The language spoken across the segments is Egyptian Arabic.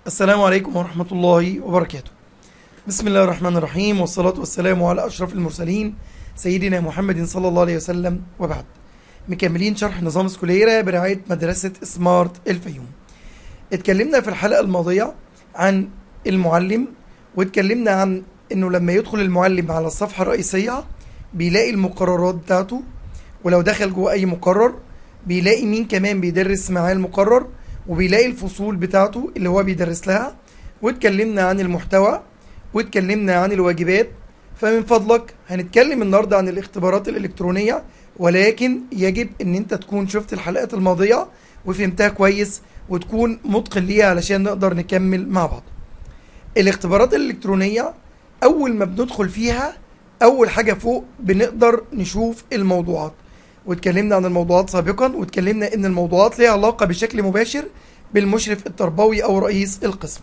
السلام عليكم ورحمة الله وبركاته بسم الله الرحمن الرحيم والصلاة والسلام على أشرف المرسلين سيدنا محمد صلى الله عليه وسلم وبعد مكملين شرح نظام سكوليرا برعاية مدرسة سمارت الفيوم اتكلمنا في الحلقة الماضية عن المعلم واتكلمنا عن انه لما يدخل المعلم على الصفحة الرئيسية بيلاقي المقررات بتاعته ولو دخل جوه اي مقرر بيلاقي مين كمان بيدرس معاه المقرر وبيلاقي الفصول بتاعته اللي هو بيدرس لها واتكلمنا عن المحتوى واتكلمنا عن الواجبات فمن فضلك هنتكلم النهارده عن الاختبارات الإلكترونية ولكن يجب ان انت تكون شفت الحلقات الماضية وفهمتها كويس وتكون متقن ليها علشان نقدر نكمل مع بعض الاختبارات الإلكترونية أول ما بندخل فيها أول حاجة فوق بنقدر نشوف الموضوعات واتكلمنا عن الموضوعات سابقا واتكلمنا ان الموضوعات ليها علاقة بشكل مباشر بالمشرف التربوي او رئيس القسم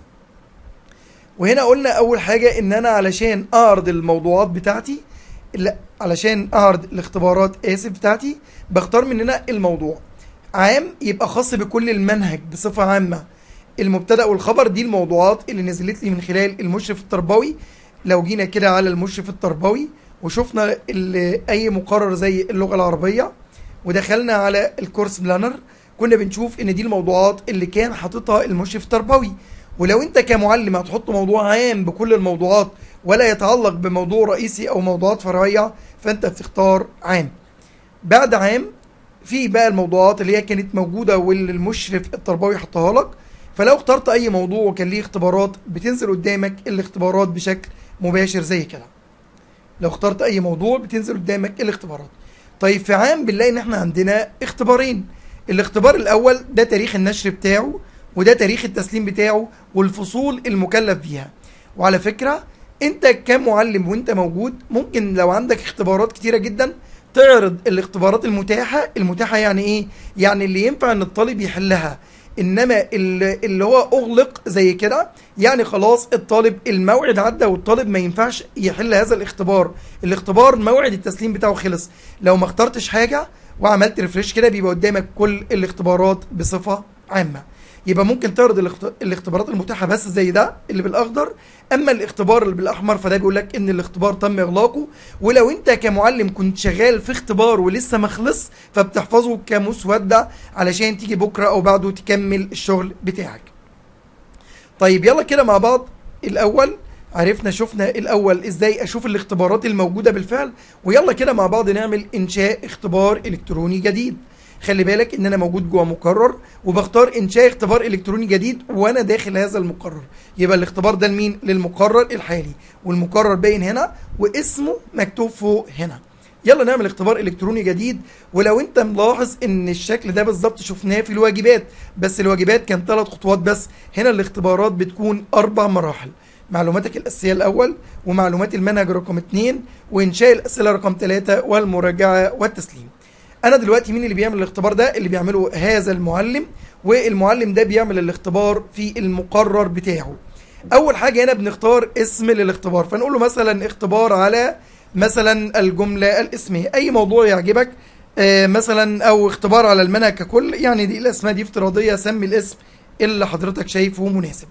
وهنا قلنا اول حاجة ان انا علشان اعرض الموضوعات بتاعتي لا علشان اعرض الاختبارات اسف بتاعتي بختار من هنا الموضوع عام يبقى خاص بكل المنهج بصفة عامة المبتدأ والخبر دي الموضوعات اللي نزلت لي من خلال المشرف التربوي لو جينا كده على المشرف التربوي وشفنا ال- اي مقرر زي اللغه العربيه ودخلنا على الكورس بلانر كنا بنشوف ان دي الموضوعات اللي كان حاططها المشرف التربوي ولو انت كمعلم هتحط موضوع عام بكل الموضوعات ولا يتعلق بموضوع رئيسي او موضوعات فرعيه فانت بتختار عام بعد عام في بقى الموضوعات اللي هي كانت موجوده واللي المشرف التربوي حطها لك فلو اخترت اي موضوع وكان ليه اختبارات بتنزل قدامك الاختبارات بشكل مباشر زي كده لو اخترت اي موضوع بتنزل قدامك الاختبارات طيب في عام بنلاقي ان احنا عندنا اختبارين الاختبار الاول ده تاريخ النشر بتاعه وده تاريخ التسليم بتاعه والفصول المكلف بيها وعلى فكرة انت كمعلم وانت موجود ممكن لو عندك اختبارات كتيرة جدا تعرض الاختبارات المتاحة المتاحة يعني ايه يعني اللي ينفع ان الطالب يحلها انما اللي اللي هو اغلق زي كده يعني خلاص الطالب الموعد عدى والطالب ما ينفعش يحل هذا الاختبار الاختبار موعد التسليم بتاعه خلص لو ما اخترتش حاجه وعملت ريفريش كده بيبقى قدامك كل الاختبارات بصفه عامه يبقى ممكن تعرض الاخت- الاختبارات المتاحه بس زي ده اللي بالاخضر اما الاختبار اللي بالاحمر فده بيقول لك ان الاختبار تم اغلاقه ولو انت كمعلم كنت شغال في اختبار ولسه ما خلص فبتحفظه كمسوده علشان تيجي بكره او بعده تكمل الشغل بتاعك طيب يلا كده مع بعض الاول عرفنا شفنا الاول ازاي اشوف الاختبارات الموجوده بالفعل ويلا كده مع بعض نعمل انشاء اختبار الكتروني جديد خلي بالك ان انا موجود جوه مقرر وبختار انشاء اختبار الكتروني جديد وانا داخل هذا المقرر يبقى الاختبار ده لمين للمقرر الحالي والمقرر باين هنا واسمه مكتوب فوق هنا يلا نعمل اختبار الكتروني جديد ولو انت ملاحظ ان الشكل ده بالظبط شفناه في الواجبات بس الواجبات كان ثلاث خطوات بس هنا الاختبارات بتكون اربع مراحل معلوماتك الاساسيه الاول ومعلومات المنهج رقم اتنين وانشاء الاسئله رقم ثلاثة والمراجعه والتسليم انا دلوقتي مين اللي بيعمل الاختبار ده اللي بيعمله هذا المعلم والمعلم ده بيعمل الاختبار في المقرر بتاعه اول حاجه هنا بنختار اسم للاختبار فنقول له مثلا اختبار على مثلا الجمله الاسميه اي موضوع يعجبك آه، مثلا او اختبار على المنهج ككل يعني دي الاسماء دي افتراضيه سمي الاسم اللي حضرتك شايفه مناسب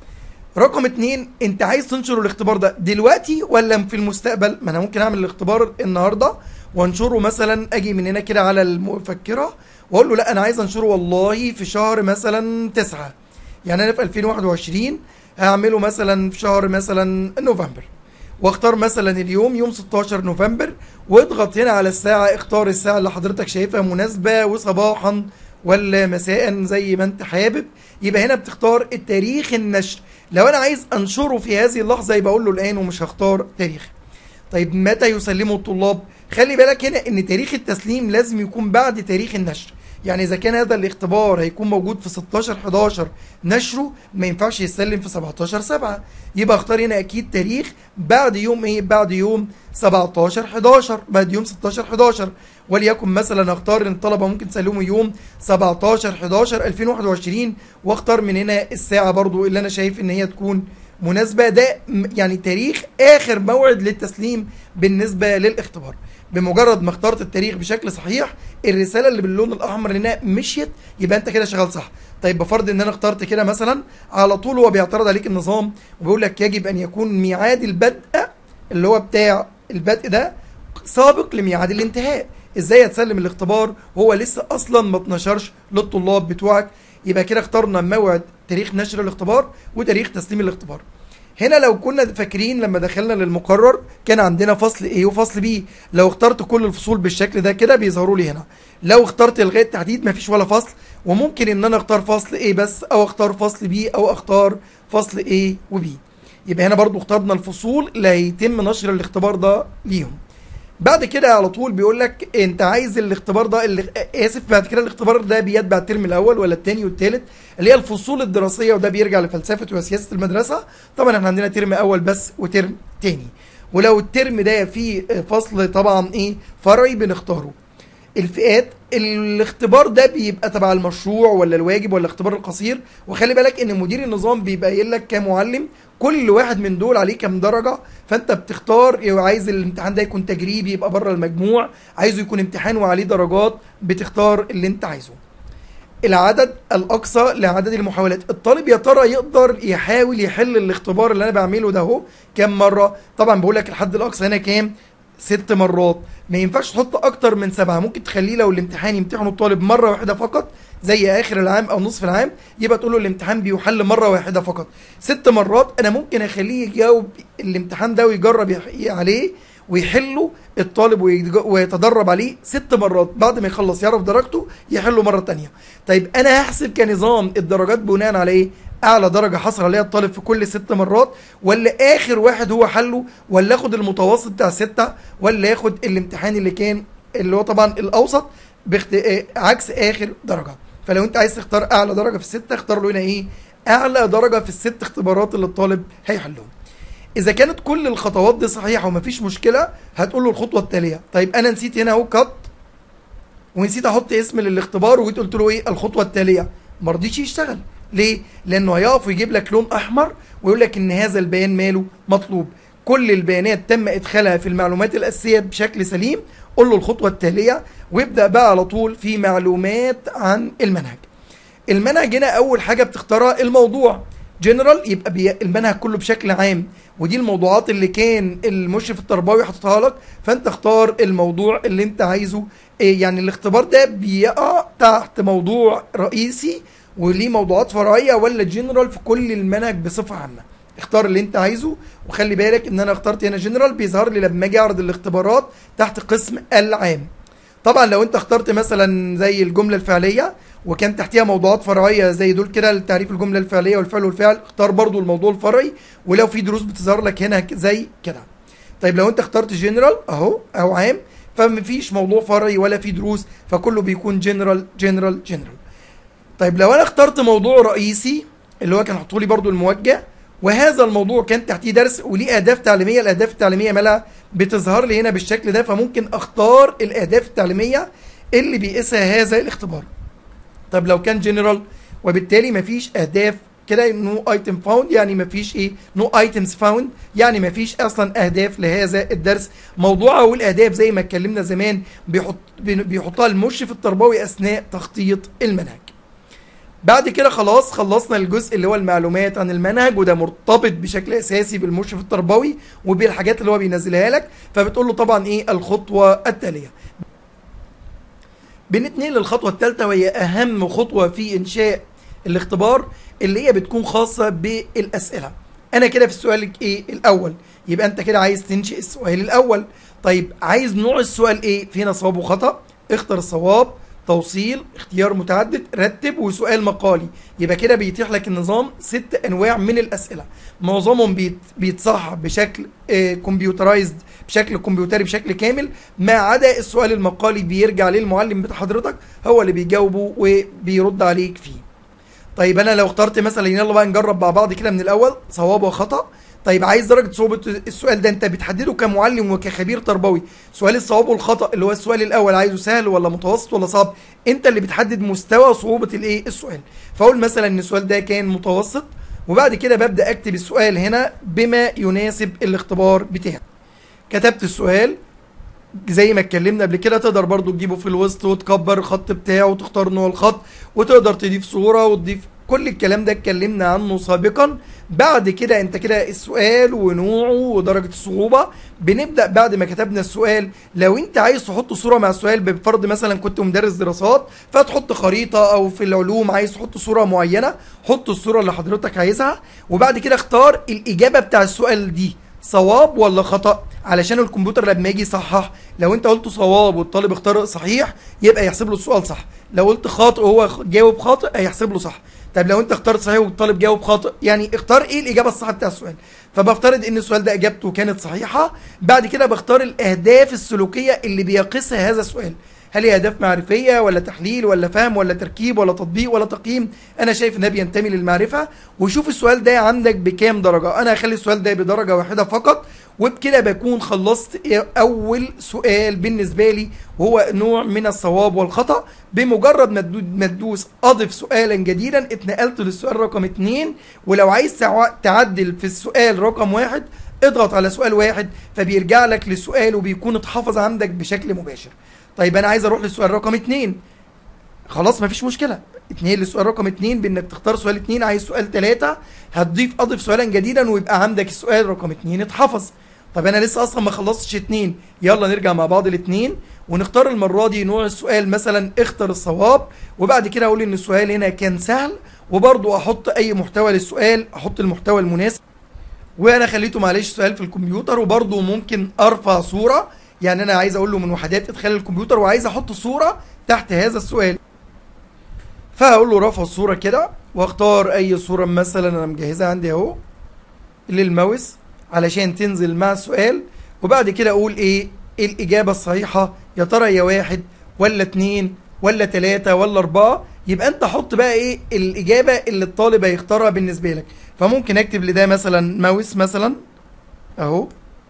رقم اتنين انت عايز تنشر الاختبار ده دلوقتي ولا في المستقبل ما انا ممكن اعمل الاختبار النهارده وانشره مثلا اجي من هنا كده على المفكره واقول له لا انا عايز انشره والله في شهر مثلا تسعة يعني انا في 2021 هعمله مثلا في شهر مثلا نوفمبر واختار مثلا اليوم يوم 16 نوفمبر واضغط هنا على الساعة اختار الساعة اللي حضرتك شايفها مناسبة وصباحا ولا مساء زي ما انت حابب يبقى هنا بتختار التاريخ النشر لو انا عايز انشره في هذه اللحظة يبقى اقول له الان ومش هختار تاريخ طيب متى يسلمه الطلاب خلي بالك هنا ان تاريخ التسليم لازم يكون بعد تاريخ النشر يعني اذا كان هذا الاختبار هيكون موجود في 16 11 نشره ما ينفعش يتسلم في 17 7 يبقى اختار هنا اكيد تاريخ بعد يوم ايه بعد يوم 17 11 بعد يوم 16 11 وليكن مثلا اختار ان الطلبه ممكن تسلموا يوم 17 11 2021 واختار من هنا الساعه برضو اللي انا شايف ان هي تكون مناسبه ده م- يعني تاريخ اخر موعد للتسليم بالنسبه للاختبار بمجرد ما اخترت التاريخ بشكل صحيح الرساله اللي باللون الاحمر هنا مشيت يبقى انت كده شغال صح طيب بفرض ان انا اخترت كده مثلا على طول هو بيعترض عليك النظام وبيقول لك يجب ان يكون ميعاد البدء اللي هو بتاع البدء ده سابق لميعاد الانتهاء ازاي هتسلم الاختبار وهو لسه اصلا ما اتنشرش للطلاب بتوعك يبقى كده اخترنا موعد تاريخ نشر الاختبار وتاريخ تسليم الاختبار هنا لو كنا فاكرين لما دخلنا للمقرر كان عندنا فصل A وفصل B لو اخترت كل الفصول بالشكل ده كده بيظهروا لي هنا لو اخترت الغاء التحديد مفيش ولا فصل وممكن ان انا اختار فصل A بس او اختار فصل B او اختار فصل A و B يبقى هنا برضو اخترنا الفصول اللي هيتم نشر الاختبار ده ليهم بعد كده على طول بيقول لك انت عايز الاختبار ده اللي اسف بعد كده الاختبار ده بيتبع الترم الاول ولا الثاني والثالث اللي هي الفصول الدراسيه وده بيرجع لفلسفه وسياسه المدرسه طبعا احنا عندنا ترم اول بس وترم ثاني ولو الترم ده فيه فصل طبعا ايه فرعي بنختاره الفئات الاختبار ده بيبقى تبع المشروع ولا الواجب ولا الاختبار القصير وخلي بالك ان مدير النظام بيبقى قايل لك كمعلم كل واحد من دول عليه كام درجه فانت بتختار عايز الامتحان ده يكون تجريبي يبقى بره المجموع عايزه يكون امتحان وعليه درجات بتختار اللي انت عايزه العدد الاقصى لعدد المحاولات الطالب يا ترى يقدر يحاول يحل الاختبار اللي انا بعمله ده اهو كام مره طبعا بقول لك الحد الاقصى هنا كام ست مرات ما ينفعش تحط اكتر من سبعه ممكن تخليه لو الامتحان يمتحنه الطالب مره واحده فقط زي اخر العام او نصف العام يبقى تقول له الامتحان بيحل مره واحده فقط ست مرات انا ممكن اخليه يجاوب الامتحان ده ويجرب عليه ويحله الطالب ويتدرب عليه ست مرات بعد ما يخلص يعرف درجته يحله مره تانية طيب انا هحسب كنظام الدرجات بناء على ايه اعلى درجه حصل عليها الطالب في كل ست مرات ولا اخر واحد هو حله ولا اخد المتوسط بتاع السته ولا ياخد الامتحان اللي كان اللي هو طبعا الاوسط بخت... عكس اخر درجه فلو انت عايز تختار اعلى درجه في السته اختار له هنا ايه اعلى درجه في الست اختبارات اللي الطالب هيحلهم اذا كانت كل الخطوات دي صحيحه ومفيش مشكله هتقول له الخطوه التاليه طيب انا نسيت هنا اهو كات ونسيت احط اسم للاختبار وجيت قلت له ايه الخطوه التاليه ما رضيش يشتغل ليه لانه هيقف ويجيب لك لون احمر ويقول لك ان هذا البيان ماله مطلوب كل البيانات تم ادخالها في المعلومات الاساسيه بشكل سليم قول له الخطوه التاليه وابدا بقى على طول في معلومات عن المنهج المنهج هنا اول حاجه بتختارها الموضوع جنرال يبقى بي المنهج كله بشكل عام ودي الموضوعات اللي كان المشرف التربوي حاططها لك فانت اختار الموضوع اللي انت عايزه إيه يعني الاختبار ده بيقع تحت موضوع رئيسي وليه موضوعات فرعيه ولا جنرال في كل المنهج بصفه عامه اختار اللي انت عايزه وخلي بالك ان انا اخترت هنا جنرال بيظهر لي لما اجي اعرض الاختبارات تحت قسم العام طبعا لو انت اخترت مثلا زي الجمله الفعليه وكان تحتيها موضوعات فرعيه زي دول كده تعريف الجمله الفعليه والفعل والفعل اختار برضو الموضوع الفرعي ولو في دروس بتظهر لك هنا زي كده طيب لو انت اخترت جنرال اهو او عام فمفيش موضوع فرعي ولا في دروس فكله بيكون جنرال جنرال جنرال طيب لو انا اخترت موضوع رئيسي اللي هو كان حاطه لي برضو الموجه وهذا الموضوع كان تحتيه درس وليه اهداف تعليميه الاهداف التعليميه مالها بتظهر لي هنا بالشكل ده فممكن اختار الاهداف التعليميه اللي بيقيسها هذا الاختبار طب لو كان جنرال وبالتالي مفيش اهداف كده نو ايتم فاوند يعني مفيش ايه نو ايتمز فاوند يعني مفيش اصلا اهداف لهذا الدرس موضوعه والاهداف زي ما اتكلمنا زمان بيحط بيحطها المشرف التربوي اثناء تخطيط المنهج بعد كده خلاص خلصنا الجزء اللي هو المعلومات عن المنهج وده مرتبط بشكل اساسي بالمشرف التربوي وبالحاجات اللي هو بينزلها لك فبتقول له طبعا ايه الخطوه التاليه بنتنقل للخطوه الثالثه وهي اهم خطوه في انشاء الاختبار اللي هي بتكون خاصه بالاسئله انا كده في السؤال ايه الاول يبقى انت كده عايز تنشئ السؤال الاول طيب عايز نوع السؤال ايه فينا صواب وخطا اختر الصواب توصيل اختيار متعدد رتب وسؤال مقالي يبقى كده بيتيح لك النظام ست انواع من الاسئله معظمهم بيت بيتصحح بشكل اه كمبيوترايزد بشكل كمبيوتري بشكل كامل ما عدا السؤال المقالي بيرجع للمعلم بتاع حضرتك هو اللي بيجاوبه وبيرد عليك فيه طيب انا لو اخترت مثلا يلا بقى نجرب مع بعض كده من الاول صواب وخطا طيب عايز درجه صعوبه السؤال ده انت بتحدده كمعلم وكخبير تربوي سؤال الصواب والخطا اللي هو السؤال الاول عايزه سهل ولا متوسط ولا صعب انت اللي بتحدد مستوى صعوبه الايه السؤال فاقول مثلا ان السؤال ده كان متوسط وبعد كده ببدا اكتب السؤال هنا بما يناسب الاختبار بتاعي كتبت السؤال زي ما اتكلمنا قبل كده تقدر برضو تجيبه في الوسط وتكبر الخط بتاعه وتختار نوع الخط وتقدر تضيف صورة وتضيف كل الكلام ده اتكلمنا عنه سابقا بعد كده انت كده السؤال ونوعه ودرجة الصعوبة بنبدأ بعد ما كتبنا السؤال لو انت عايز تحط صورة مع السؤال بفرض مثلا كنت مدرس دراسات فتحط خريطة او في العلوم عايز تحط صورة معينة حط الصورة اللي حضرتك عايزها وبعد كده اختار الإجابة بتاع السؤال دي صواب ولا خطأ علشان الكمبيوتر لما يجي يصحح لو انت قلت صواب والطالب اختار صحيح يبقى يحسب له السؤال صح لو قلت خاطئ وهو جاوب خاطئ هيحسب له صح طب لو انت اخترت صحيح والطالب جاوب خاطئ يعني اختار ايه الاجابه الصح بتاع السؤال فبفترض ان السؤال ده اجابته كانت صحيحه بعد كده بختار الاهداف السلوكيه اللي بيقيسها هذا السؤال هل هي اهداف معرفيه ولا تحليل ولا فهم ولا تركيب ولا تطبيق ولا تقييم انا شايف انها بينتمي للمعرفه وشوف السؤال ده عندك بكام درجه انا هخلي السؤال ده بدرجه واحده فقط وبكده بكون خلصت اول سؤال بالنسبه لي وهو نوع من الصواب والخطا بمجرد ما تدوس اضف سؤالا جديدا اتنقلت للسؤال رقم اتنين ولو عايز تعدل في السؤال رقم واحد اضغط على سؤال واحد فبيرجع لك للسؤال وبيكون اتحفظ عندك بشكل مباشر طيب انا عايز اروح للسؤال رقم اتنين خلاص مفيش مشكله اتنين للسؤال رقم اتنين بانك تختار سؤال اتنين عايز سؤال تلاته هتضيف اضف سؤالا جديدا ويبقى عندك السؤال رقم اتنين اتحفظ طب انا لسه اصلا ما خلصتش اتنين يلا نرجع مع بعض الاتنين ونختار المره دي نوع السؤال مثلا اختر الصواب وبعد كده اقول ان السؤال هنا كان سهل وبرضو احط اي محتوى للسؤال احط المحتوى المناسب وانا خليته معلش سؤال في الكمبيوتر وبرضو ممكن ارفع صوره يعني انا عايز اقول له من وحدات ادخال الكمبيوتر وعايز احط صوره تحت هذا السؤال فهقول له رفع الصوره كده واختار اي صوره مثلا انا مجهزها عندي اهو للماوس علشان تنزل مع السؤال وبعد كده اقول ايه الاجابه الصحيحه يا ترى هي واحد ولا اتنين ولا تلاته ولا اربعه يبقى انت حط بقى ايه الاجابه اللي الطالب هيختارها بالنسبه لك فممكن اكتب لده مثلا ماوس مثلا اهو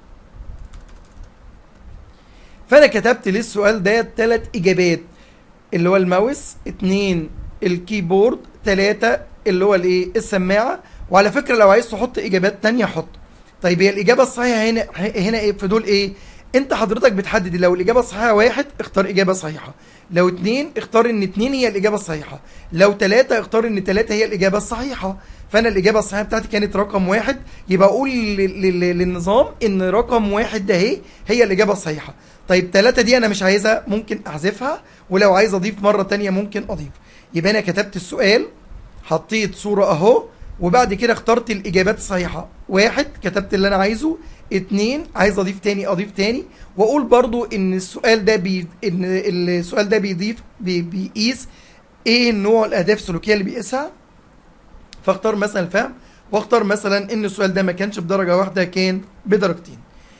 فانا كتبت للسؤال ده ثلاث اجابات اللي هو الماوس اتنين الكيبورد تلاتة اللي هو الايه السماعه وعلى فكره لو عايز تحط اجابات تانية حط طيب هي الاجابه الصحيحه هنا هنا ايه في دول ايه انت حضرتك بتحدد لو الاجابه الصحيحه واحد اختار اجابه صحيحه لو اتنين اختار ان اتنين هي الاجابه الصحيحه لو تلاتة اختار ان تلاتة هي الاجابه الصحيحه فانا الاجابه الصحيحه بتاعتي كانت رقم واحد يبقى اقول للنظام ان رقم واحد ده اهي هي الاجابه الصحيحه طيب تلاتة دي انا مش عايزها ممكن احذفها ولو عايز اضيف مره تانية ممكن اضيف يبقى انا كتبت السؤال حطيت صوره اهو وبعد كده اخترت الاجابات الصحيحه واحد كتبت اللي انا عايزه اتنين عايز اضيف تاني اضيف تاني واقول برضو ان السؤال ده بي ان السؤال ده بيضيف بي بيقيس ايه نوع الاهداف السلوكيه اللي بيقيسها فاختار مثلا الفهم واختار مثلا ان السؤال ده ما كانش بدرجه واحده كان بدرجتين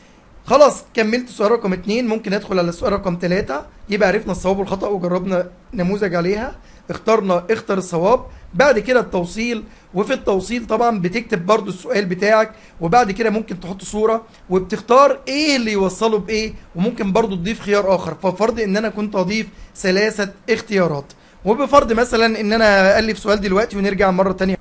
خلاص كملت السؤال رقم اتنين ممكن ادخل على السؤال رقم تلاتة يبقى عرفنا الصواب والخطأ وجربنا نموذج عليها اخترنا اختر الصواب بعد كده التوصيل وفي التوصيل طبعا بتكتب برضو السؤال بتاعك وبعد كده ممكن تحط صورة وبتختار ايه اللي يوصله بايه وممكن برضو تضيف خيار اخر ففرض ان انا كنت اضيف ثلاثة اختيارات وبفرض مثلا ان انا الف سؤال دلوقتي ونرجع مرة تانية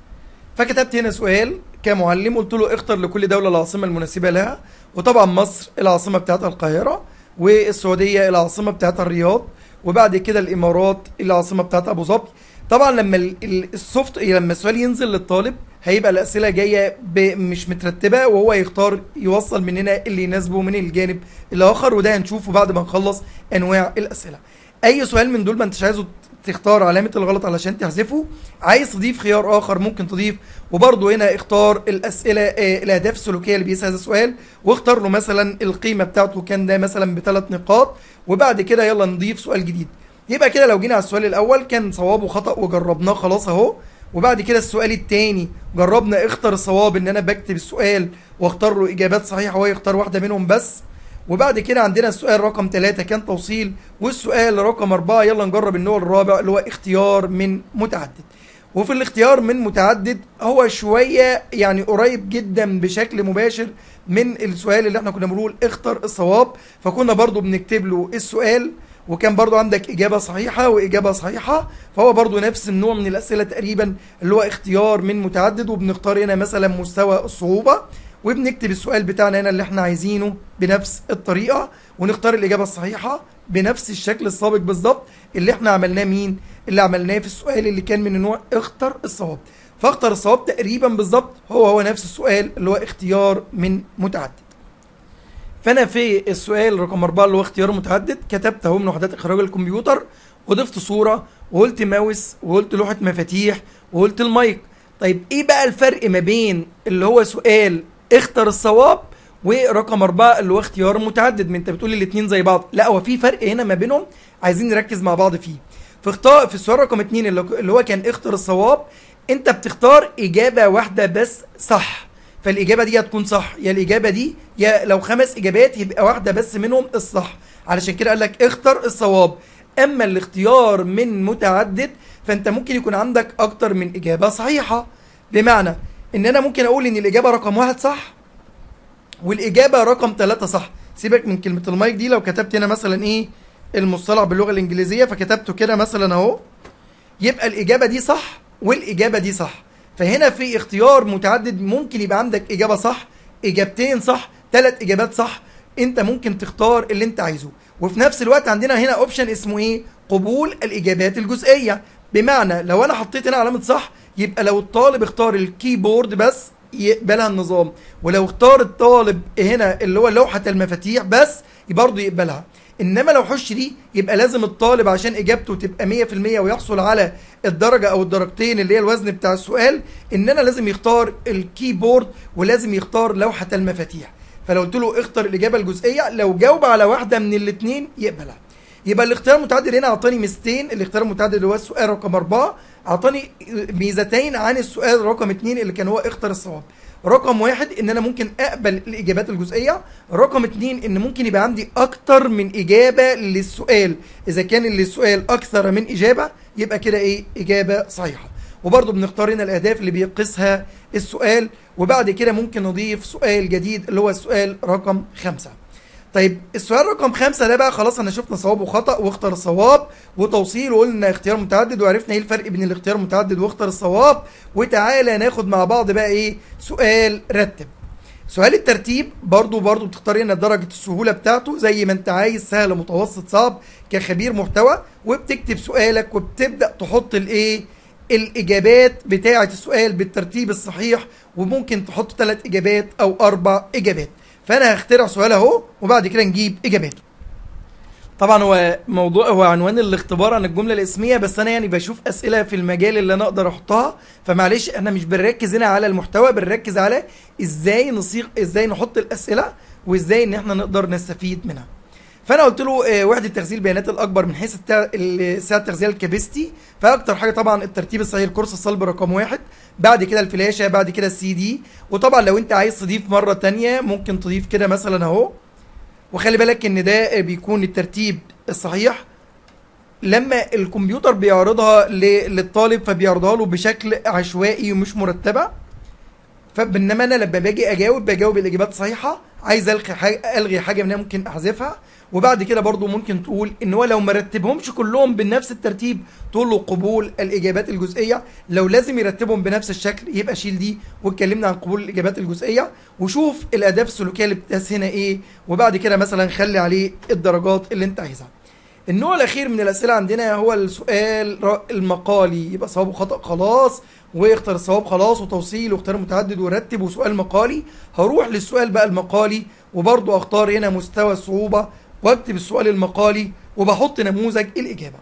فكتبت هنا سؤال كمعلم قلت له اختر لكل دولة العاصمة المناسبة لها وطبعا مصر العاصمة بتاعتها القاهرة والسعودية العاصمة بتاعتها الرياض وبعد كده الامارات العاصمة بتاعتها ابو ظبي طبعا لما السوفت لما السؤال ينزل للطالب هيبقى الاسئله جايه مش مترتبه وهو يختار يوصل مننا اللي يناسبه من الجانب الاخر وده هنشوفه بعد ما نخلص انواع الاسئله اي سؤال من دول ما انتش عايزه تختار علامة الغلط علشان تحذفه عايز تضيف خيار آخر ممكن تضيف وبرضه هنا اختار الأسئلة آه الأهداف السلوكية اللي بيقيس هذا السؤال واختار له مثلا القيمة بتاعته كان ده مثلا بثلاث نقاط وبعد كده يلا نضيف سؤال جديد يبقى كده لو جينا على السؤال الأول كان صواب وخطأ وجربناه خلاص أهو وبعد كده السؤال الثاني جربنا اختر الصواب ان انا بكتب السؤال واختار له اجابات صحيحه وهو يختار واحده منهم بس وبعد كده عندنا السؤال رقم ثلاثة كان توصيل والسؤال رقم أربعة يلا نجرب النوع الرابع اللي هو اختيار من متعدد وفي الاختيار من متعدد هو شوية يعني قريب جدا بشكل مباشر من السؤال اللي احنا كنا بنقول اختر الصواب فكنا برضو بنكتب له السؤال وكان برضو عندك إجابة صحيحة وإجابة صحيحة فهو برضو نفس النوع من الأسئلة تقريبا اللي هو اختيار من متعدد وبنختار هنا مثلا مستوى الصعوبة وبنكتب السؤال بتاعنا هنا اللي احنا عايزينه بنفس الطريقه ونختار الاجابه الصحيحه بنفس الشكل السابق بالظبط اللي احنا عملناه مين اللي عملناه في السؤال اللي كان من النوع اختر الصواب فاختر الصواب تقريبا بالظبط هو هو نفس السؤال اللي هو اختيار من متعدد فانا في السؤال رقم أربعة اللي هو اختيار متعدد كتبت اهو من وحدات اخراج الكمبيوتر وضفت صوره وقلت ماوس وقلت لوحه مفاتيح وقلت المايك طيب ايه بقى الفرق ما بين اللي هو سؤال اختر الصواب ورقم أربعة اللي هو اختيار متعدد ما انت بتقول الاثنين زي بعض لا هو في فرق هنا ما بينهم عايزين نركز مع بعض فيه في اختار في السؤال رقم اتنين اللي اللي هو كان اختر الصواب انت بتختار اجابه واحده بس صح فالاجابه دي هتكون صح يا الاجابه دي يا لو خمس اجابات يبقى واحده بس منهم الصح علشان كده قال لك اختر الصواب اما الاختيار من متعدد فانت ممكن يكون عندك اكتر من اجابه صحيحه بمعنى ان انا ممكن اقول ان الاجابه رقم واحد صح والاجابه رقم ثلاثة صح سيبك من كلمه المايك دي لو كتبت هنا مثلا ايه المصطلح باللغه الانجليزيه فكتبته كده مثلا اهو يبقى الاجابه دي صح والاجابه دي صح فهنا في اختيار متعدد ممكن يبقى عندك اجابه صح اجابتين صح ثلاث اجابات صح انت ممكن تختار اللي انت عايزه وفي نفس الوقت عندنا هنا اوبشن اسمه ايه قبول الاجابات الجزئيه بمعنى لو انا حطيت هنا علامه صح يبقى لو الطالب اختار الكيبورد بس يقبلها النظام ولو اختار الطالب هنا اللي هو لوحه المفاتيح بس برضه يقبلها انما لو حش دي يبقى لازم الطالب عشان اجابته تبقى 100% ويحصل على الدرجه او الدرجتين اللي هي الوزن بتاع السؤال ان انا لازم يختار الكيبورد ولازم يختار لوحه المفاتيح فلو قلت له اختر الاجابه الجزئيه لو جاوب على واحده من الاثنين يقبلها يبقى الاختيار المتعدد هنا اعطاني ميزتين الاختيار المتعدد اللي هو السؤال رقم أربعة اعطاني ميزتين عن السؤال رقم اتنين اللي كان هو اختر الصواب رقم واحد ان انا ممكن اقبل الاجابات الجزئيه رقم اتنين ان ممكن يبقى عندي اكتر من اجابه للسؤال اذا كان السؤال اكثر من اجابه يبقى كده ايه اجابه صحيحه وبرضه بنختار هنا الاهداف اللي بيقيسها السؤال وبعد كده ممكن نضيف سؤال جديد اللي هو السؤال رقم خمسة طيب السؤال رقم خمسة ده بقى خلاص انا شفنا صواب وخطأ واختار الصواب وتوصيل وقلنا اختيار متعدد وعرفنا ايه الفرق بين الاختيار المتعدد واختار الصواب وتعالى ناخد مع بعض بقى ايه سؤال رتب سؤال الترتيب برضو برضو بتختار هنا درجة السهولة بتاعته زي ما انت عايز سهل متوسط صعب كخبير محتوى وبتكتب سؤالك وبتبدأ تحط الايه الاجابات بتاعة السؤال بالترتيب الصحيح وممكن تحط ثلاث اجابات او اربع اجابات فانا هخترع سؤال اهو وبعد كده نجيب اجاباته طبعا هو موضوع هو عنوان الاختبار عن الجمله الاسميه بس انا يعني بشوف اسئله في المجال اللي انا اقدر احطها فمعلش احنا مش بنركز هنا على المحتوى بنركز على ازاي نصيغ ازاي نحط الاسئله وازاي ان احنا نقدر نستفيد منها فانا قلت له آه، وحده تخزين البيانات الاكبر من حيث التع- ال- سعه التخزين الكابستي فاكتر حاجه طبعا الترتيب الصحيح الكورس الصلب رقم واحد بعد كده الفلاشه بعد كده السي دي وطبعا لو انت عايز تضيف مره تانية ممكن تضيف كده مثلا اهو وخلي بالك ان ده بيكون الترتيب الصحيح لما الكمبيوتر بيعرضها ل- للطالب فبيعرضها له بشكل عشوائي ومش مرتبه فبينما انا لما باجي اجاوب بجاوب الاجابات صحيحه عايز الغي حاجه الغي حاجه منها ممكن احذفها وبعد كده برضو ممكن تقول ان هو لو مرتبهمش كلهم بنفس الترتيب تقول له قبول الاجابات الجزئيه لو لازم يرتبهم بنفس الشكل يبقى شيل دي واتكلمنا عن قبول الاجابات الجزئيه وشوف الاهداف السلوكيه اللي بتقاس هنا ايه وبعد كده مثلا خلي عليه الدرجات اللي انت عايزها النوع الاخير من الاسئله عندنا هو السؤال ر- المقالي يبقى صواب وخطا خلاص واختار الصواب خلاص وتوصيل واختار متعدد ورتب وسؤال مقالي هروح للسؤال بقى المقالي وبرضو اختار هنا مستوى الصعوبه واكتب السؤال المقالي وبحط نموذج الاجابه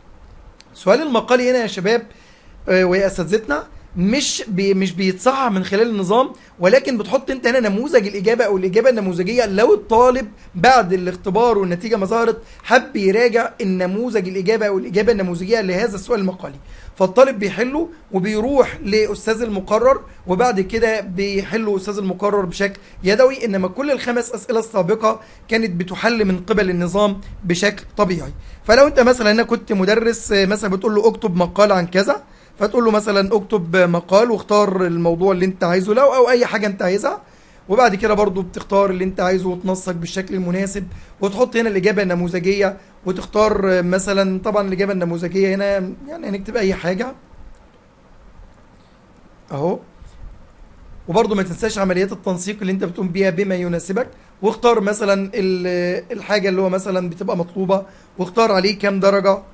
سؤال المقالي هنا يا شباب آه، ويا اساتذتنا مش بي مش بيتصحح من خلال النظام ولكن بتحط انت هنا نموذج الاجابه او الاجابه النموذجيه لو الطالب بعد الاختبار والنتيجه ما ظهرت حب يراجع النموذج الاجابه او الاجابه النموذجيه لهذا السؤال المقالي فالطالب بيحله وبيروح لاستاذ المقرر وبعد كده بيحله استاذ المقرر بشكل يدوي انما كل الخمس اسئله السابقه كانت بتحل من قبل النظام بشكل طبيعي فلو انت مثلا انا كنت مدرس آه، مثلا بتقول له اكتب مقال عن كذا فتقول له مثلا اكتب مقال واختار الموضوع اللي انت عايزه لو او اي حاجه انت عايزها وبعد كده برضو بتختار اللي انت عايزه وتنسق بالشكل المناسب وتحط هنا الاجابه النموذجيه وتختار مثلا طبعا الاجابه النموذجيه هنا يعني هنكتب اي حاجه اهو وبرضه ما تنساش عمليات التنسيق اللي انت بتقوم بيها بما يناسبك واختار مثلا ال- الحاجه اللي هو مثلا بتبقى مطلوبه واختار عليه كام درجه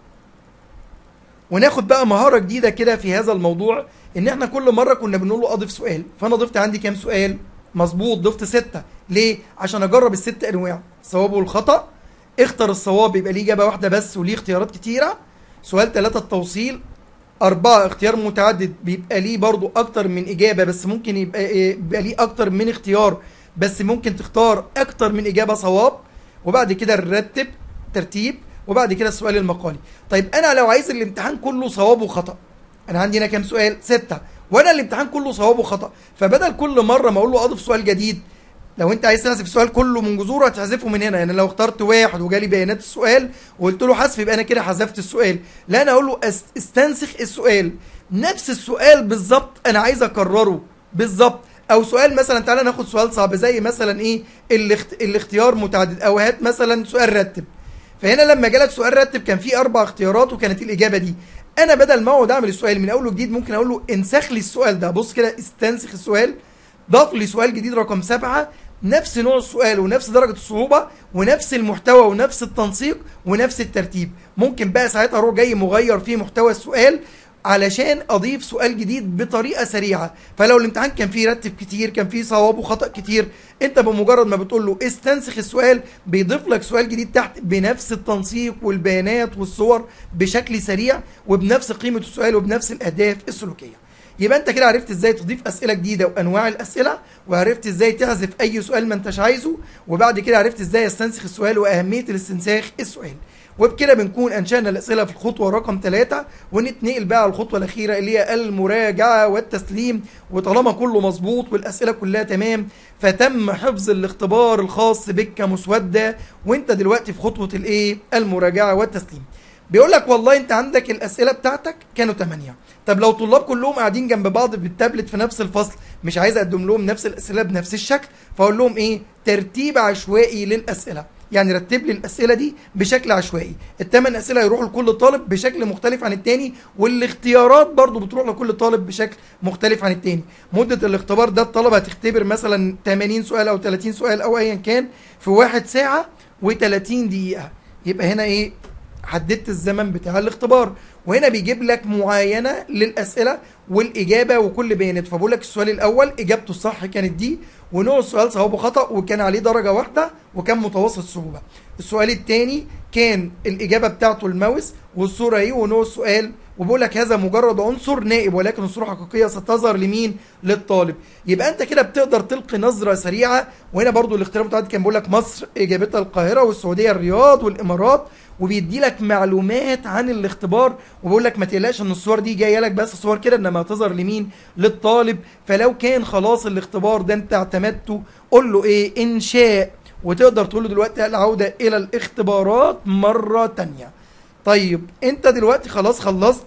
وناخد بقى مهاره جديده كده في هذا الموضوع ان احنا كل مره كنا بنقول له اضف سؤال فانا ضفت عندي كام سؤال مظبوط ضفت ستة ليه عشان اجرب الست انواع الصواب والخطا اختر الصواب يبقى ليه اجابه واحده بس وليه اختيارات كتيره سؤال ثلاثة التوصيل أربعة اختيار متعدد بيبقى ليه برضو أكتر من إجابة بس ممكن يبقى, إيه، يبقى ليه أكتر من اختيار بس ممكن تختار أكتر من إجابة صواب وبعد كده نرتب ترتيب وبعد كده السؤال المقالي طيب أنا لو عايز الامتحان كله صواب وخطأ أنا عندي هنا كام سؤال ستة وأنا الامتحان كله صواب وخطأ فبدل كل مرة ما أقول له أضف سؤال جديد لو انت عايز تحذف السؤال كله من جذوره هتحذفه من هنا يعني لو اخترت واحد وجالي بيانات السؤال وقلت له حذف يبقى انا كده حذفت السؤال لا انا اقول له است- استنسخ السؤال نفس السؤال بالظبط انا عايز اكرره بالظبط او سؤال مثلا تعالى ناخد سؤال صعب زي مثلا ايه الاخت... الاختيار متعدد او هات مثلا سؤال رتب فهنا لما جالك سؤال رتب كان فيه اربع اختيارات وكانت الاجابه دي انا بدل ما اقعد اعمل السؤال من اول وجديد ممكن اقول له انسخ لي السؤال ده بص كده استنسخ السؤال ضاف لي سؤال جديد رقم سبعة نفس نوع السؤال ونفس درجة الصعوبة ونفس المحتوى ونفس التنسيق ونفس الترتيب ممكن بقى ساعتها اروح جاي مغير فيه محتوى السؤال علشان اضيف سؤال جديد بطريقه سريعه فلو الامتحان كان فيه رتب كتير كان فيه صواب وخطا كتير انت بمجرد ما بتقول له استنسخ السؤال بيضيف لك سؤال جديد تحت بنفس التنسيق والبيانات والصور بشكل سريع وبنفس قيمه السؤال وبنفس الاهداف السلوكيه يبقى انت كده عرفت ازاي تضيف اسئله جديده وانواع الاسئله وعرفت ازاي تحذف اي سؤال ما انتش عايزه وبعد كده عرفت ازاي استنسخ السؤال واهميه الاستنساخ السؤال وبكده بنكون انشانا الاسئله في الخطوه رقم ثلاثة ونتنقل بقى على الخطوه الاخيره اللي هي المراجعه والتسليم وطالما كله مظبوط والاسئله كلها تمام فتم حفظ الاختبار الخاص بك كمسوده وانت دلوقتي في خطوه الايه المراجعه والتسليم بيقول لك والله انت عندك الاسئله بتاعتك كانوا 8 طب لو طلاب كلهم قاعدين جنب بعض بالتابلت في نفس الفصل مش عايز اقدم لهم نفس الاسئله بنفس الشكل فاقول لهم ايه ترتيب عشوائي للاسئله يعني رتب لي الاسئله دي بشكل عشوائي الثمان اسئله يروحوا لكل طالب بشكل مختلف عن التاني والاختيارات برضو بتروح لكل طالب بشكل مختلف عن التاني مده الاختبار ده الطلبه هتختبر مثلا 80 سؤال او 30 سؤال او ايا كان في واحد ساعه و30 دقيقه يبقى هنا ايه حددت الزمن بتاع الاختبار وهنا بيجيب لك معاينه للاسئله والاجابه وكل بيانات فبقول لك السؤال الاول اجابته الصح كانت دي ونوع السؤال صواب وخطا وكان عليه درجه واحده وكان متوسط الصعوبه السؤال الثاني كان الاجابه بتاعته الماوس والصوره ايه ونوع السؤال وبقول لك هذا مجرد عنصر نائب ولكن الصوره الحقيقيه ستظهر لمين للطالب يبقى انت كده بتقدر تلقي نظره سريعه وهنا برضو الاختيار بتاعتي كان بيقول لك مصر اجابتها القاهره والسعوديه الرياض والامارات وبيدي لك معلومات عن الاختبار وبيقول لك ما تقلقش ان الصور دي جايه لك بس صور كده انما هتظهر لمين للطالب فلو كان خلاص الاختبار ده انت اعتمدته قول له ايه انشاء وتقدر تقول له دلوقتي العوده الى الاختبارات مره تانية طيب انت دلوقتي خلاص خلصت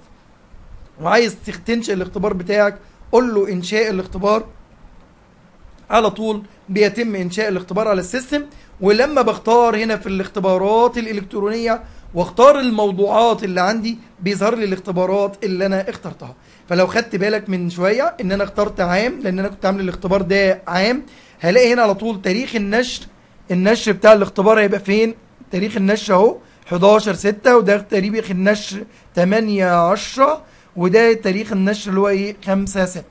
وعايز تخ- تنشئ الاختبار بتاعك قول له انشاء الاختبار على طول بيتم انشاء الاختبار على السيستم ولما بختار هنا في الاختبارات الالكترونيه واختار الموضوعات اللي عندي بيظهر لي الاختبارات اللي انا اخترتها فلو خدت بالك من شويه ان انا اخترت عام لان انا كنت عامل الاختبار ده عام هلاقي هنا على طول تاريخ النشر النشر بتاع الاختبار هيبقى فين تاريخ النشر اهو 11 6 وده تاريخ النشر 8 10 وده تاريخ النشر اللي هو ايه 5 6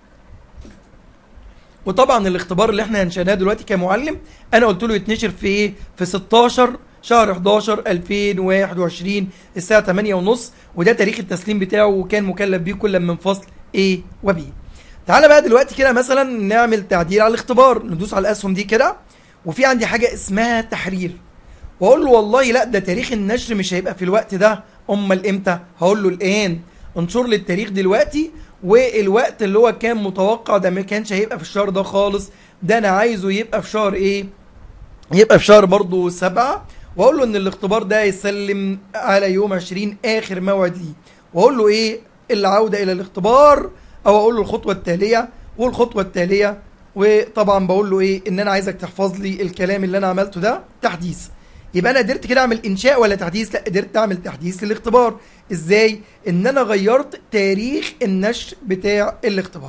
وطبعا الاختبار اللي احنا انشأناه دلوقتي كمعلم انا قلت له يتنشر في ايه في 16 شهر 11 2021 الساعه 8 ونص وده تاريخ التسليم بتاعه وكان مكلف بيه كل من فصل A و B تعالى بقى دلوقتي كده مثلا نعمل تعديل على الاختبار ندوس على الاسهم دي كده وفي عندي حاجه اسمها تحرير واقول له والله لا ده تاريخ النشر مش هيبقى في الوقت ده امال امتى هقول له الان انشر لي التاريخ دلوقتي والوقت اللي هو كان متوقع ده ما كانش هيبقى في الشهر ده خالص ده انا عايزه يبقى في شهر ايه يبقى في شهر برضه سبعة واقول له ان الاختبار ده يسلم على يوم 20 اخر موعد ليه واقول له ايه العودة الى الاختبار او اقول له الخطوة التالية والخطوة التالية وطبعا بقول له ايه ان انا عايزك تحفظ لي الكلام اللي انا عملته ده تحديث يبقى انا قدرت كده اعمل انشاء ولا تحديث لا قدرت اعمل تحديث للاختبار ازاي ان انا غيرت تاريخ النشر بتاع الاختبار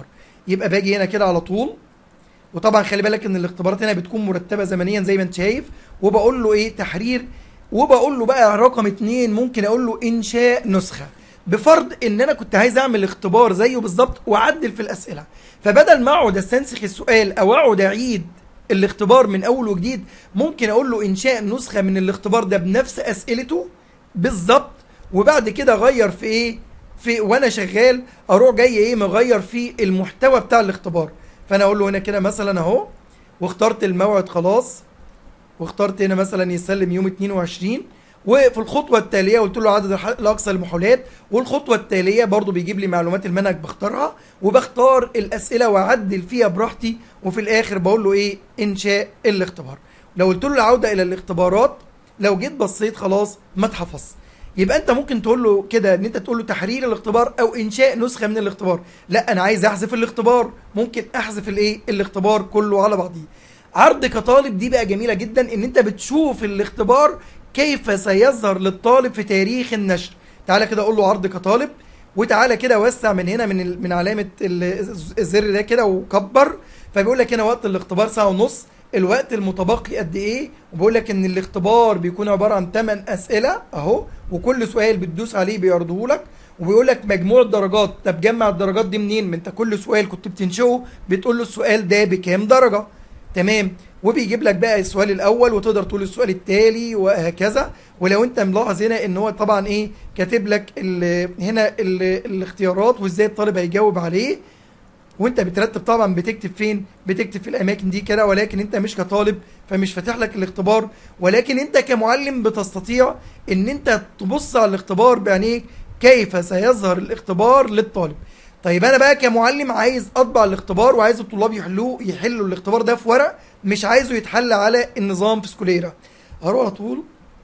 يبقى باجي هنا كده على طول وطبعا خلي بالك ان الاختبارات هنا بتكون مرتبه زمنيا زي ما انت شايف وبقول له ايه تحرير وبقول له بقى رقم اتنين ممكن اقول له انشاء نسخه بفرض ان انا كنت عايز اعمل اختبار زيه بالظبط واعدل في الاسئله فبدل ما اقعد استنسخ السؤال او اقعد اعيد الاختبار من اول وجديد ممكن اقول له انشاء نسخه من الاختبار ده بنفس اسئلته بالظبط وبعد كده اغير في ايه في وانا شغال اروح جاي ايه مغير في المحتوى بتاع الاختبار فانا اقول له هنا كده مثلا اهو واخترت الموعد خلاص واخترت هنا مثلا يسلم يوم 22 وفي الخطوه التاليه قلت له عدد الح- الاقصى للمحاولات والخطوه التاليه برضو بيجيب لي معلومات المنهج بختارها وبختار الاسئله واعدل فيها براحتي وفي الاخر بقول له ايه انشاء الاختبار لو قلت له العوده الى الاختبارات لو جيت بصيت خلاص ما اتحفظ يبقى انت ممكن تقول له كده ان انت تقول له تحرير الاختبار او انشاء نسخه من الاختبار لا انا عايز احذف الاختبار ممكن احذف الايه الاختبار كله على بعضيه عرض كطالب دي بقى جميله جدا ان انت بتشوف الاختبار كيف سيظهر للطالب في تاريخ النشر تعالى كده اقول له عرض كطالب وتعالى كده وسع من هنا من ال- من علامه ال- الزر ده كده وكبر فبيقول لك هنا وقت الاختبار ساعه ونص الوقت المتبقي قد ايه وبيقول لك ان الاختبار بيكون عباره عن 8 اسئله اهو وكل سؤال بتدوس عليه بيعرضه لك وبيقول لك مجموع الدرجات طب جمع الدرجات دي منين ما انت كل سؤال كنت بتنشئه بتقول له السؤال ده بكام درجه تمام وبيجيب لك بقى السؤال الاول وتقدر تقول السؤال التالي وهكذا ولو انت ملاحظ هنا ان هو طبعا ايه كاتب لك ال هنا ال الاختيارات وازاي الطالب هيجاوب عليه وانت بترتب طبعا بتكتب فين بتكتب في الاماكن دي كده ولكن انت مش كطالب فمش فاتح لك الاختبار ولكن انت كمعلم بتستطيع ان انت تبص على الاختبار بعينيك كيف سيظهر الاختبار للطالب طيب انا بقى كمعلم عايز اطبع الاختبار وعايز الطلاب يحلوه يحلوا الاختبار ده في ورق مش عايزه يتحل على النظام في سكوليرا هروح على طول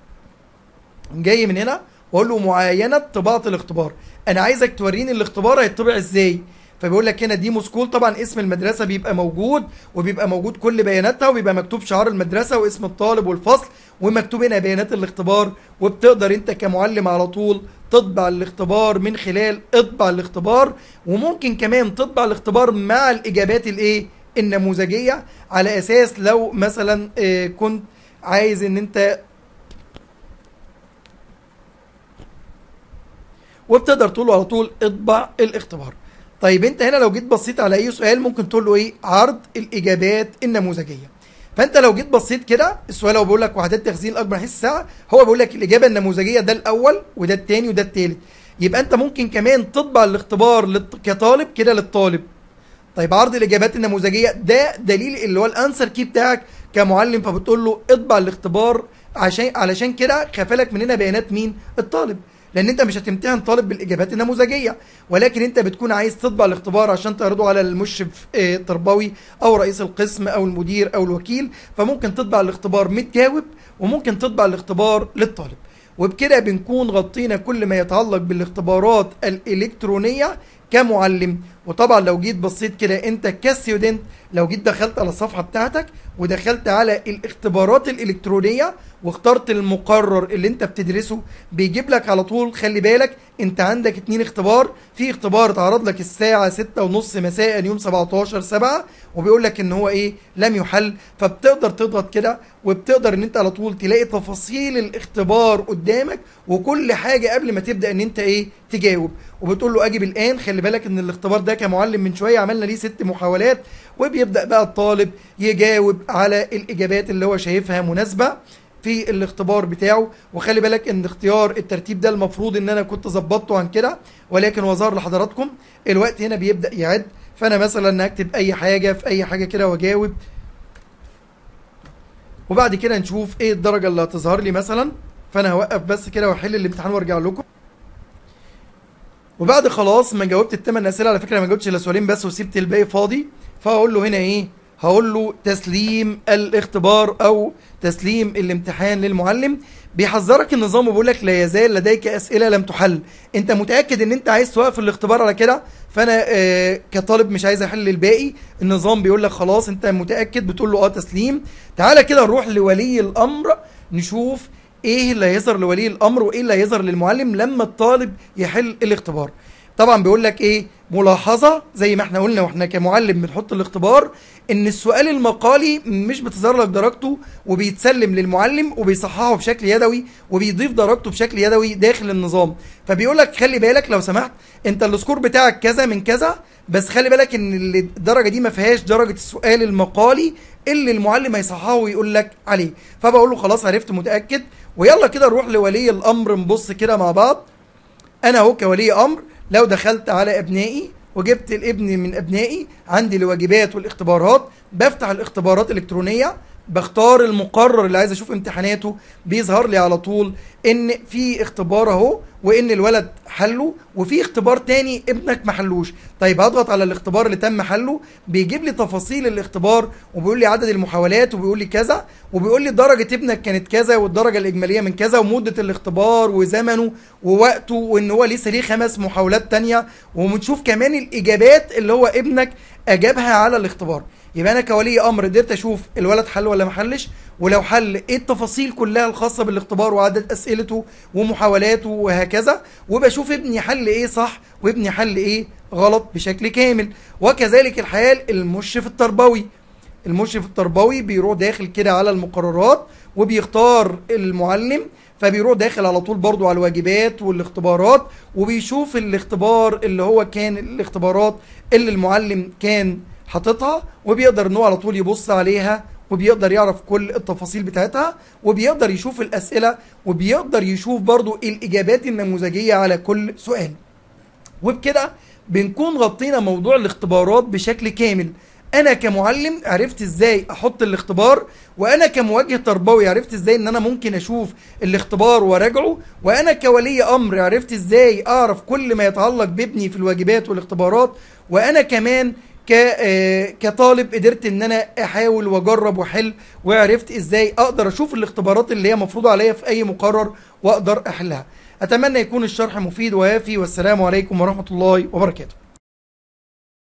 جاي من هنا واقول له معاينه طباعه الاختبار انا عايزك توريني الاختبار هيطبع ازاي فبيقول لك هنا ديمو سكول طبعا اسم المدرسه بيبقى موجود وبيبقى موجود كل بياناتها وبيبقى مكتوب شعار المدرسه واسم الطالب والفصل ومكتوب هنا بيانات الاختبار وبتقدر انت كمعلم على طول تطبع الاختبار من خلال اطبع الاختبار وممكن كمان تطبع الاختبار مع الاجابات الايه النموذجيه على اساس لو مثلا آه، كنت عايز ان انت وبتقدر تقول له على طول اطبع الاختبار طيب انت هنا لو جيت بصيت على اي سؤال ممكن تقول له ايه عرض الاجابات النموذجيه فانت لو جيت بصيت كده السؤال هو بيقول لك وحدات تخزين الاكبر حيث الساعه هو بيقول لك الاجابه النموذجيه ده الاول وده الثاني وده الثالث يبقى انت ممكن كمان تطبع الاختبار للط- كطالب كده للطالب طيب عرض الاجابات النموذجيه ده دليل اللي هو الانسر كي بتاعك كمعلم فبتقول له اطبع الاختبار عشان علشان كده خفالك من هنا بيانات مين الطالب لان انت مش هتمتحن طالب بالاجابات النموذجيه ولكن انت بتكون عايز تطبع الاختبار عشان تعرضه على المشرف آه، التربوي او رئيس القسم او المدير او الوكيل فممكن تطبع الاختبار متجاوب وممكن تطبع الاختبار للطالب وبكده بنكون غطينا كل ما يتعلق بالاختبارات الالكترونيه كمعلم وطبعا لو جيت بصيت كده انت كستودنت لو جيت دخلت على الصفحه بتاعتك ودخلت على الاختبارات الالكترونيه واخترت المقرر اللي انت بتدرسه بيجيب لك على طول خلي بالك انت عندك اتنين اختبار في اختبار اتعرض لك الساعه ستة ونص مساء يوم 17 7 وبيقول لك ان هو ايه لم يحل فبتقدر تضغط كده وبتقدر ان انت على طول تلاقي تفاصيل الاختبار قدامك وكل حاجه قبل ما تبدا ان انت ايه تجاوب وبتقول له اجب الان خلي بالك ان الاختبار ده كمعلم من شويه عملنا ليه ست محاولات وبيبدا بقى الطالب يجاوب على الاجابات اللي هو شايفها مناسبه في الاختبار بتاعه وخلي بالك ان اختيار الترتيب ده المفروض ان انا كنت ظبطته عن كده ولكن هو ظهر لحضراتكم الوقت هنا بيبدا يعد فانا مثلا هكتب اي حاجه في اي حاجه كده واجاوب وبعد كده نشوف ايه الدرجه اللي هتظهر لي مثلا فانا هوقف بس كده واحل الامتحان وارجع لكم وبعد خلاص ما جاوبت الثمان اسئله على فكره ما جاوبتش الا سؤالين بس وسبت الباقي فاضي فهقول له هنا ايه هقول له تسليم الاختبار او تسليم الامتحان للمعلم بيحذرك النظام وبيقول لك لا يزال لديك اسئله لم تحل انت متاكد ان انت عايز توقف الاختبار على كده فانا آه كطالب مش عايز احل الباقي النظام بيقول لك خلاص انت متاكد بتقول له اه تسليم تعالى كده نروح لولي الامر نشوف ايه اللي هيظهر لولي الامر وايه اللي هيظهر للمعلم لما الطالب يحل الاختبار طبعا بيقول لك ايه ملاحظه زي ما احنا قلنا واحنا كمعلم بنحط الاختبار ان السؤال المقالي مش بتظهر لك درجته وبيتسلم للمعلم وبيصححه بشكل يدوي وبيضيف درجته بشكل يدوي داخل النظام فبيقول لك خلي بالك لو سمحت انت السكور بتاعك كذا من كذا بس خلي بالك ان اللي- الدرجه دي ما فيهاش درجه السؤال المقالي اللي المعلم هيصححه ويقول لك عليه فبقول له خلاص عرفت متاكد ويلا كده نروح لولي الامر نبص كده مع بعض انا اهو كولي امر لو دخلت على ابنائي وجبت الابن من ابنائي عندي الواجبات والاختبارات بفتح الاختبارات الالكترونيه بختار المقرر اللي عايز اشوف امتحاناته بيظهر لي على طول ان في اختبار اهو وان الولد حله وفي اختبار تاني ابنك ما حلوش طيب هضغط على الاختبار اللي تم حله بيجيب لي تفاصيل الاختبار وبيقول لي عدد المحاولات وبيقول لي كذا وبيقول لي درجه ابنك كانت كذا والدرجه الاجماليه من كذا ومده الاختبار وزمنه ووقته وان هو لسه ليه خمس محاولات تانية وبنشوف كمان الاجابات اللي هو ابنك اجابها على الاختبار يبقى انا كولي امر قدرت اشوف الولد حل ولا ما حلش ولو حل ايه التفاصيل كلها الخاصه بالاختبار وعدد اسئلته ومحاولاته وهكذا وبشوف ابني حل ايه صح وابني حل ايه غلط بشكل كامل وكذلك الحال المشرف التربوي المشرف التربوي بيروح داخل كده على المقررات وبيختار المعلم فبيروح داخل على طول برضو على الواجبات والاختبارات وبيشوف الاختبار اللي هو كان الاختبارات اللي المعلم كان حاططها وبيقدر ان هو على طول يبص عليها وبيقدر يعرف كل التفاصيل بتاعتها وبيقدر يشوف الاسئله وبيقدر يشوف برضو الاجابات النموذجيه على كل سؤال وبكده بنكون غطينا موضوع الاختبارات بشكل كامل انا كمعلم عرفت ازاي احط الاختبار وانا كموجه تربوي عرفت ازاي ان انا ممكن اشوف الاختبار وراجعه وانا كولي امر عرفت ازاي اعرف كل ما يتعلق بابني في الواجبات والاختبارات وانا كمان ك آه، كطالب قدرت ان انا احاول واجرب واحل وعرفت ازاي اقدر اشوف الاختبارات اللي هي مفروضه عليا في اي مقرر واقدر احلها اتمنى يكون الشرح مفيد ويافي والسلام عليكم ورحمه الله وبركاته